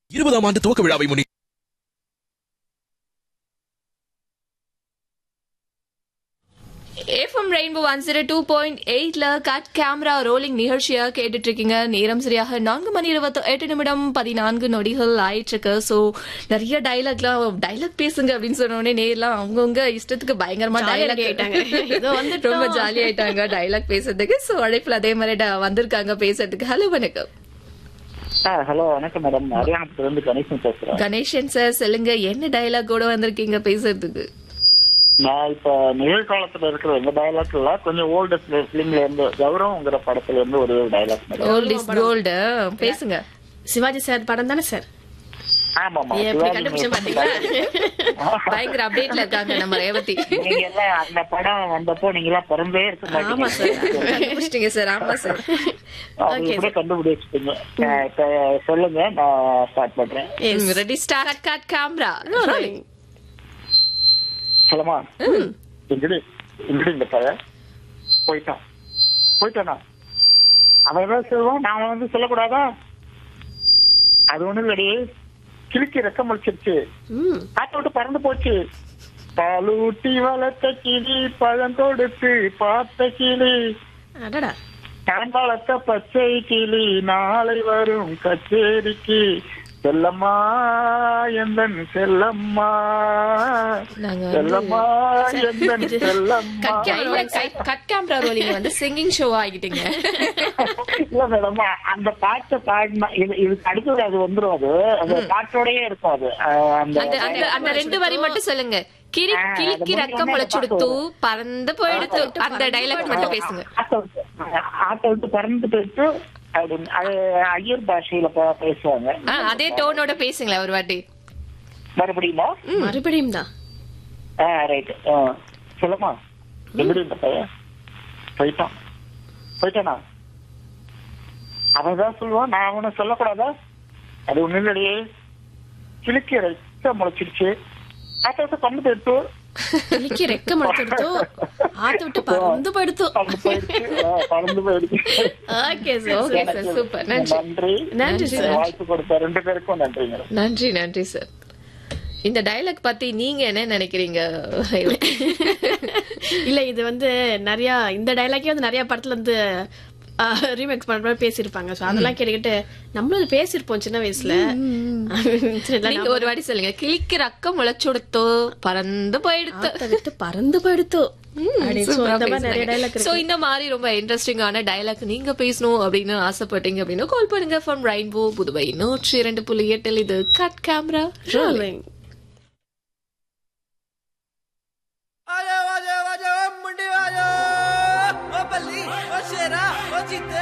இருபதாம் ஆண்டு துவக்க விழாவை முன்னிட்டு FM rainbow one zero two point எயிட்ல கட் கேமரா ரோலிங் நிகழ்ச்சியா கேட்டுட்டு இருக்கீங்க நேரம் சரியாக நான்கு மணி இருபத்தி எட்டு நிமிடம் பதினான்கு நொடிகள் ஆயிட்டு இருக்கு ஸோ நிறைய டைலாக்லாம் டைலாக் பேசுங்க அப்படின்னு சொன்ன உடனே நேர்லாம் அவங்கவுங்க இஷ்டத்துக்கு பயங்கரமா Jolly டைலாக் ஆயிட்டாங்க. இதோ வந்துட்டோம். ரொம்ப ஜாலி ஆயிட்டாங்க டைலாக் பேசுறதுக்கு ஸோ அழைப்புல அதே மாதிரி ட- வந்திருக்காங்க பேசுறதுக்கு ஹலோ வணக்கம் ஆ ஹலோ வணக்கம் மேடம் அரியானத்துல இருந்து கணேசன் பேசுறேன் கணேசன் சார் சொல்லுங்க என்ன டைலாக் கூட வந்திருக்கீங்க பேசுறதுக்கு நான் இப்ப நிகழ்காலத்துல இருக்கிற எந்த டைலாக் இல்ல கொஞ்சம் ஓல்டு பிலிம்ல இருந்து கௌரவங்கிற படத்துல இருந்து ஒரு dialogue madam old is gold பேசுங்க சிவாஜி சார் படம் தானே சார் ஆமா ஆமா எப்படி சிவாஜி கண்டுபிடிச்சேன் முருகன் பாத்தீங்களா பயங்கர அப்டேட்ல இருக்காங்க நம்ம ரேவதி நீங்க எல்லாம் அந்த படம் வந்தப்போ நீங்க எல்லாம் பிறந்தே இருக்க ஆமா மாட்டீங்க சார் கண்டுபிடிச்சிட்டீங்க சார் ஆமா சார் அது Okay, இப்படியே கண்டுபிடிச்சிட்டீங்க ஆ, இப்ப சொல்லுங்க நான் ஸ்டார்ட் பண்றேன் ready start cut camera Rolling. சொல்லமா எங்கடி எங்கடி இந்த பையன் போயிட்டான் போயிட்டானா அவன் ஏதாவது சொல்லுவான் நான் வந்து சொல்லக்கூடாதா அது ஒண்ணும் இல்லடி கிழிக்கு ரெக்கம் முழிச்சிருச்சு ம் காத்த விட்டு பறந்து போச்சு பாலூட்டி வளர்த்த கிளி பழம் கொடுத்து பார்த்த கிளி அடடா நான் வளர்த்த பச்சை கிளி நாளை வரும் கச்சேரிக்கு செல்லம்மா எந்தன் செல்லம்மா நாங்க செல்லம்மா எந்தன் செல்லம்மா கட் கேமரா ரோலிங் வந்து சிங்கிங் ஷோ ஆகிட்டீங்க இல்ல மேடம் அந்த பாட்டை பாடினா இது இதுக்கு அடுத்தது அது வந்துரும் அது அந்த பாட்டோடயே இருக்கும் அது அஹ் அந்த அந்த அந்த அந்த ரெண்டு வரி மட்டும் சொல்லுங்க கிரி ஆ, அது கிளிக்கு முடிஞ்ச ரக்கம் உடனே முளைச்சுடுத்து பாட்டு பறந்து போயிடுத்து அந்த டைலாக் மட்டும் பேசுங்க ஆட்டை விட்டு ஆட்டை விட்டு பறந்து போயிட்டு அப்படின்னு அது ஐயர் பாஷையில ப- பேசுவாங்க ஆ, அதே டோனோட பேசுங்களேன் ஒரு வாட்டி மறுபடியுமா மறுபடியும் தான் ஆ ரைட் சொல்லுமா எப்படி இந்த பையன் போயிட்டான் போயிட்டானா அவன் தான் சொல்லுவான் நான் அவனை சொல்லக்கூடாதா அது ஒண்ணு இல்லையே கிழக்கு ரத்த முளைச்சிருச்சு ஆட்டை விட்டு பறந்து போயிட்டு கிளிக்கு ரெக்க முளைச்செடுத்தோ ஆத்த விட்டு பறந்து போயிடுத்தோ பறந்து போயிடுச்சு ஆ, பறந்து போயிடுச்சு okay sir okay sir super நன்றி நன்றி நன்றி இந்த சார் வாய்ப்பு கொடுத்த ரெண்டு பேருக்கும் நன்றி மேடம் நன்றி நன்றி சார் இந்த டைலாக் பத்தி நீங்க என்ன நினைக்கிறீங்க இல்ல இது வந்து நிறைய இந்த டைலாக்கே வந்து நிறைய படத்துல வந்து ரீமேக்ஸ் பண்ற மாதிரி பேசியிருப்பாங்க சோ அதெல்லாம் கேட்டுக்கிட்டு நம்மளும் அது பேசியிருப்போம் சின்ன வயசுல சரி, எல்லாம் நீங்க ஒரு வாட்டி சொல்லுங்க கிளிக்கு ரக்கம் முளைச்சுடுத்தோ பறந்து போயிடுத்து ஆத்த விட்டு பறந்து போயிடுத்தோ அப்படி so இந்த மாதிரி நிறைய டைலாக் சோ இருக்கு இந்த மாதிரி ரொம்ப இன்ட்ரெஸ்டிங்கான டைலாக் நீங்க பேசணும் அப்படின்னு ஆசைப்பட்டீங்க அப்படின்னா கால் பண்ணுங்க ஃப்ரம் ரெயின்போ புதுவை நூற்றி இரண்டு புள்ளி எட்டில் இது கட் கேமரா Rolling. ਆਜਾ ਆਜਾ ਆਜਾ ਮੁੰਡੇ ਆਜਾ ਓ ਬੱਲੀ ਓ ਸ਼ੇਰਾ ਓ ਜੀਤੇ